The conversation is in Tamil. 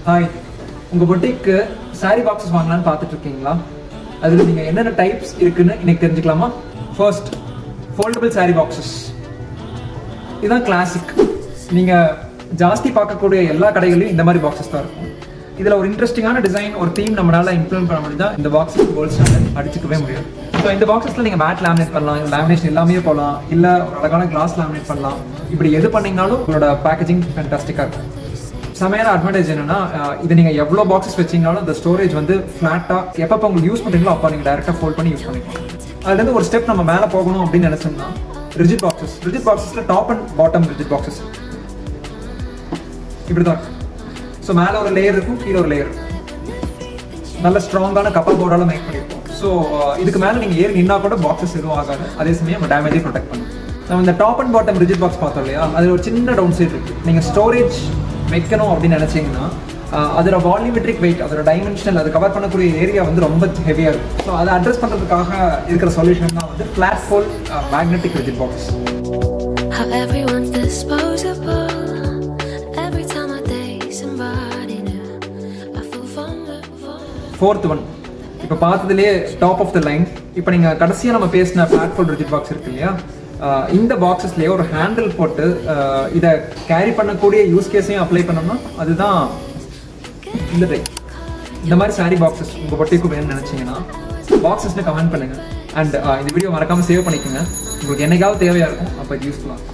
ஹாய் உங்கள் பொட்டிக்கு saree பாக்ஸஸ் வாங்கலாம்னு பார்த்துட்டு இருக்கீங்களா அதில் நீங்கள் என்னென்ன டைப்ஸ் இருக்குன்னு இன்னைக்கு தெரிஞ்சுக்கலாமா ஃபர்ஸ்ட் ஃபோல்டபிள் saree பாக்ஸஸ் இதுதான் கிளாசிக் நீங்கள் ஜாஸ்தி பார்க்கக்கூடிய எல்லா கடைகளையும் இந்த மாதிரி பாக்ஸஸ் தான் இருக்கும் இதில் ஒரு இன்ட்ரெஸ்டிங்கான டிசைன் ஒரு தீம் நம்மளால இம்ப்ளிமெண்ட் பண்ண முடிஞ்சா இந்த பாக்ஸஸ் கோல்ட் ஸ்டாண்டர்ட் அடிச்சுக்கவே முடியாது ஸோ இந்த பாக்ஸஸில் நீங்கள் மேட் லேமினேட் பண்ணலாம் லேமினேஷன் எல்லாமே போகலாம் இல்லை ஒரு அழகான கிளாஸ் லேமினேட் பண்ணலாம் இப்படி எது பண்ணீங்கனாலும் உங்களோட பேக்கேஜிங் ஃபேன்டாஸ்டிக்காக இருக்கும் செமையான அட்வான்டேஜ் என்னன்னா அஹ், இது நீங்கள் எவ்வளோ பாக்ஸஸ் வச்சீங்கனாலும் இந்த ஸ்டோரேஜ் வந்து ஃப்ளாட்டாக எப்போ உங்களுக்கு யூஸ் பண்ணுறீங்களோ அப்போ நீங்கள் டேரெக்டாக ஃபோல்ட் பண்ணி யூஸ் பண்ணிக்கலாம் அதுலேருந்து ஒரு ஸ்டெப் நம்ம மேலே போகணும் அப்படின்னு நினச்சோம்னா ரிஜிட் பாக்ஸஸ் ரிஜிட் பாக்ஸஸில் top and bottom rigid boxes இப்படி தான் இருக்கும் ஸோ மேலே ஒரு லேயர் இருக்கும் கீழே ஒரு லேயர் இருக்கும் நல்ல ஸ்ட்ராங்கான கப்பல் போர்டால மேக் பண்ணியிருப்போம் ஸோ இதுக்கு மேலே நீங்கள் ஏறி நின்னா கூட பாக்ஸஸ் எதுவும் ஆகாது அதே சமயம் நம்ம டேமேஜே ப்ரொடெக்ட் பண்ணும் நம்ம இந்த top and bottom rigid box பார்த்தோம் இல்லையா அதில் ஒரு சின்ன டவுன் சைட் இருக்கு நீங்கள் ஸ்டோரேஜ் வைக்கணும் அப்படின்னு நினச்சிங்கன்னா அதோட வால்யூமெட்ரிக் வெயிட் அதோட டைமென்ஷனல் அது கவர் பண்ணக்கூடிய ஏரியா வந்து ரொம்ப ஹெவியாக இருக்கும் ஸோ அதை அட்ரஸ் பண்ணுறதுக்காக இருக்கிற சொல்யூஷன் தான் வந்து flat fold magnetic rigid box How everyone's disposable. Every time I date somebody new, I feel vulnerable. Fourth one இப்போ பார்த்ததுலேயே டாப் ஆஃப் த லைன் இப்போ நீங்கள் கடைசியாக நம்ம பேசின ஃபிளாட் ஃபோல்ட் ரிஜிட் பாக்ஸ் இருக்கு இல்லையா ஆஹ் இந்த பாக்ஸஸ்லேயே ஒரு ஹேண்டில் போட்டு ஆஹ் இதை கேரி பண்ணக்கூடிய யூஸ் கேஸையும் அப்ளை பண்ணோம்னா அதுதான் இந்த டைப் இந்த மாதிரி சாரி பாக்ஸஸ் உங்கள் பொட்டிக்கு வேணும்னு நினச்சிங்கன்னா பாக்ஸஸ்னு கமெண்ட் பண்ணுங்கள் அண்ட் இந்த வீடியோ மறக்காமல் சேவ் பண்ணிக்கோங்க உங்களுக்கு என்னைக்காவது தேவையாக இருக்கும் அப்போ இது யூஸ்ஃபுல்லாக